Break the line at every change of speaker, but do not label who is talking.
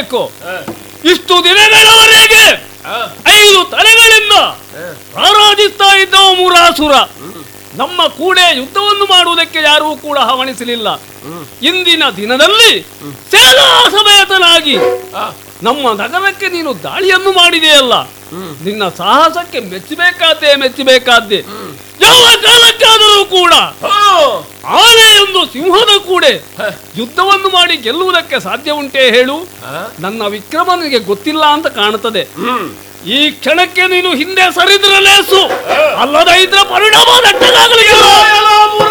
ಮಾಡಬೇಕು ಇಷ್ಟು ದಿನಗಳವರೆಗೆ ಐದು ತಲೆಗಳಿಂದ ರಾರಾಜಿಸ್ತಾ ಇದ್ದವ ಮುರಾಸುರ ನಮ್ಮ ಕೂಡೆ ಯುದ್ಧವನ್ನು ಮಾಡುವುದಕ್ಕೆ ಯಾರೂ ಕೂಡ ಹವಣಿಸಲಿಲ್ಲ ಇಂದಿನ ದಿನದಲ್ಲಿ ಸೇನಾ ಸಮೇತನಾಗಿ ನಮ್ಮ ನಗರಕ್ಕೆ ನೀನು ದಾಳಿಯನ್ನು ಮಾಡಿದೆಯಲ್ಲ ನಿನ್ನ ಸಾಹಸಕ್ಕೆ ಮೆಚ್ಚಬೇಕಾದ್ದೇ ಮೆಚ್ಚಬೇಕಾದ್ದೆ ಯಾವ ಕಾಲಕ್ಕಾದರೂ ಕೂಡ ಆನೆಯೊಂದು ಸಿಂಹದ ಕೂಡೆ ಯುದ್ಧವನ್ನು ಮಾಡಿ ಗೆಲ್ಲುವುದಕ್ಕೆ ಸಾಧ್ಯ ಉಂಟೇ ಹೇಳು ನನ್ನ ವಿಕ್ರಮ ನಿನಗೆ ಗೊತ್ತಿಲ್ಲ ಅಂತ ಕಾಣುತ್ತದೆ ಈ ಕ್ಷಣಕ್ಕೆ ನೀನು ಹಿಂದೆ ಸರಿದ್ರೆ ಲೇಸು ಅಲ್ಲದ ಇದ್ರೆ ಪರಿಣಾಮ ನೆಟ್ಟಗಾಗಲಿಲ್ಲ